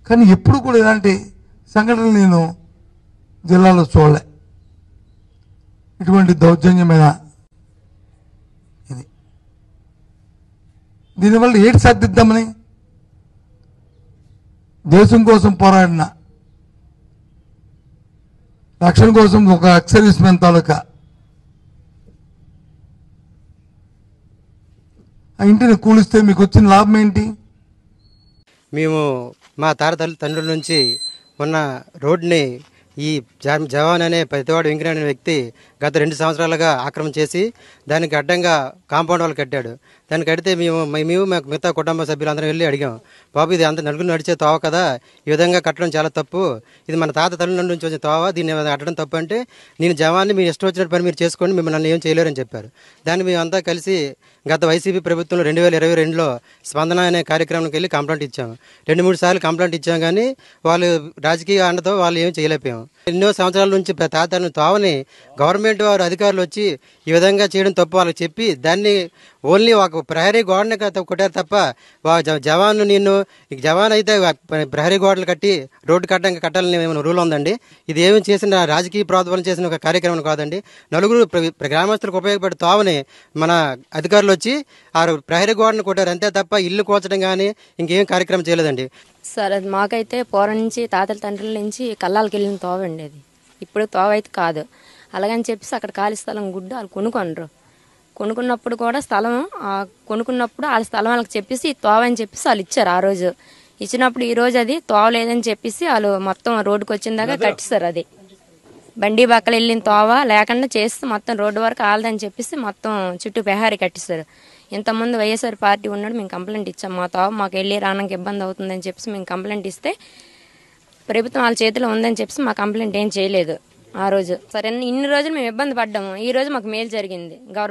కానీ ఎప్పుడు కూడా ఇలాంటి సంఘటనలు నేను జిల్లాలో చూడలే ఇటువంటి దౌర్జన్యమైన ఇది దీనివల్ల ఏటి సాధిద్దామని దేశం కోసం పోరాడిన రక్షణ కోసం ఒక ఎక్సర్వీస్ మెన్ తాలూకా ఆ ఇంటిని కూలిస్తే మీకు వచ్చిన లాభం ఏంటి మేము మా తార తల్లి తండ్రుల నుంచి ఉన్న రోడ్ని ఈ జా- జవాన్ అనే పెద్దవాడు వెంకయ్య అనే వ్యక్తి గత రెండు సంవత్సరాలుగా ఆక్రమణ చేసి దానికి అడ్డంగా కాంపౌండ్ వాళ్ళు కట్టాడు దాన్ని కడితే మేము మేము మా మిగతా కుటుంబ సభ్యులందరం వెళ్ళి అడిగాం బాబు ఇది అంత నలుగురు నడిచే తోవ కదా ఈ విధంగా కట్టడం చాలా తప్పు ఇది మన తాత తల్లి నుంచి వచ్చిన తోవ దీన్ని కట్టడం తప్పు అంటే నేను జవాన్ని మీరు ఇష్టం వచ్చినట్టు పని మీరు చేసుకోండి మిమ్మల్ని నన్ను ఏం చేయలేరని చెప్పారు దాన్ని మేమంతా కలిసి గత వైసీపీ ప్రభుత్వంలో రెండు వేల ఇరవై రెండులో స్పందన అనే కార్యక్రమానికి వెళ్ళి కంప్లైంట్ ఇచ్చాము రెండు మూడు సార్లు కంప్లైంట్ ఇచ్చాం కానీ వాళ్ళు రాజకీయ అండతో వాళ్ళు ఏం చేయలేకపోయాం ఎన్నో సంవత్సరాల నుంచి ప్ర- తాతను తావని గవర్నమెంట్ వారు అధికారులు వచ్చి ఈ విధంగా చేయడం తప్పు వాళ్ళకి చెప్పి దాన్ని ఓన్లీ ఒక ప్రహరీ గోడని కట్ట- కొట్టారు తప్ప వా- జ- జవాన్ నిన్ను ఈ జవాన్ అయితే ప్ర- ప్రహరీ గోడలు కట్టి రోడ్డు కట్టడానికి కట్టాలని ఏమైనా రూల్ ఉందండి ఇది ఏమి చేసిన రాజకీయ ప్రాతిపదన చేసిన ఒక కార్యక్రమం కాదండి నలుగురు ప్ర- ప్ర- గ్రామస్తులకు ఉపయోగపడే తావని మన అధికారులు వచ్చి ఆ ప్రహరీ గోడను కొట్టారు అంతే తప్ప ఇల్లు కూల్చడం కానీ ఇంకేం కార్యక్రమం చేయలేదండి సార్ అది మాకైతే పూర్వం నుంచి తాతల తండ్రుల నుంచి కళ్ళాలకి వెళ్ళిన తోవ అండి అది ఇప్పుడు తోవ అయితే కాదు అలాగని చెప్పేసి అక్కడ ఖాళీ స్థలం గుడ్డు వాళ్ళు కొనుక్కొనరు కొనుక్కున్నప్పుడు కూడా స్థలం ఆ కొనుక్కున్నప్పుడు వాళ్ళ స్థలం వాళ్ళకి చెప్పేసి ఈ తోవ అని చెప్పేసి వాళ్ళు ఇచ్చారు ఆ రోజు ఇచ్చినప్పుడు ఈ రోజు అది తోవ లేదని చెప్పేసి వాళ్ళు మొత్తం రోడ్డుకి వచ్చిన దాకా కట్టిస్తారు అది బండి బక్కలు వెళ్ళిన తోవ లేకుండా చేస్తే మొత్తం రోడ్డు వరకు ఆలదని చెప్పేసి మొత్తం చుట్టూ పెహారీ కట్టిస్తారు ఇంతకుముందు వైఎస్ఆర్ పార్టీ ఉన్నాడు మేము కంప్లైంట్ ఇచ్చాం మా తోవ మాకు వెళ్ళి రావడానికి ఇబ్బంది అవుతుందని చెప్పేసి మేము కంప్లైంట్ ఇస్తే ప్రభుత్వం వాళ్ళ చేతిలో ఉందని చెప్పేసి మా కంప్లైంట్ ఏం చేయలేదు ఆ రోజు సరే ఇన్ని రోజులు మేము ఇబ్బంది పడ్డాము ఈ రోజు మాకు మేలు జరిగింది గవర్నమెంట్